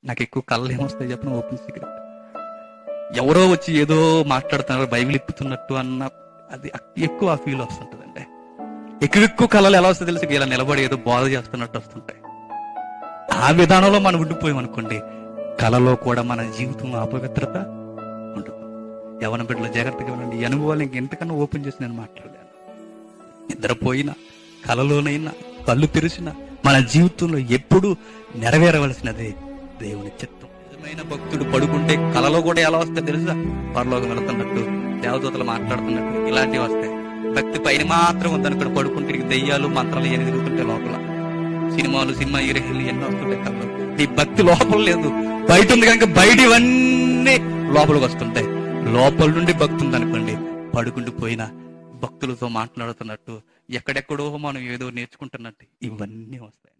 నాకు ఎక్కువ కళ్ళు ఏమొస్తాయి చెప్పిన ఓపెన్ సీక్రెట్ ఎవరో వచ్చి ఏదో మాట్లాడుతున్నారు బైబిల్ ఇప్పుతున్నట్టు అన్న అది ఎక్కువ ఆ ఫీల్ వస్తుంటదండి ఎక్కువ ఎక్కువ కళలు ఎలా వస్తుంది తెలిసి ఇలా నిలబడి ఏదో బోధ చేస్తున్నట్టు వస్తుంటాయి ఆ విధానంలో మనం ఉండిపోయాం అనుకోండి కళలో కూడా మన జీవితంలో అపవిత్రత ఉంటుంది యవన బిడ్డలు జాగ్రత్తగా ఉండండి ఈ అనుభవాలు ఇంకెంతకన్నా ఓపెన్ చేసి నేను మాట్లాడలేను నిద్రపోయినా కలలోనైనా కళ్ళు తెరిచిన మన జీవితంలో ఎప్పుడు నెరవేరవలసినదే దేవుని చిత్తం నిజమైన భక్తుడు పడుకుంటే కలలో కూడా ఎలా వస్తాయి తెలుసా పరలోకం వెళుతున్నట్టు దేవదూతలు మాట్లాడుతున్నట్టు ఇలాంటివి వస్తాయి భక్తి పైన మాత్రం ఉందనుకోండి పడుకుంటే ఇక దెయ్యాలు మంత్రాలు ఎన్ని తిరుగుతుంటాయి లోపల సినిమాలు సినిమా హీరోయిన్లు ఎన్నో వస్తుంటాయి కళ్ళు నీ భక్తి లోపల లేదు బయట ఉంది కనుక బయట ఇవన్నీ లోపలికి వస్తుంటాయి లోపల నుండి భక్తి ఉందనుకోండి పడుకుంటూ పోయినా భక్తులతో మాట్లాడుతున్నట్టు ఎక్కడెక్కడో మనం ఏదో నేర్చుకుంటున్నట్టు ఇవన్నీ వస్తాయి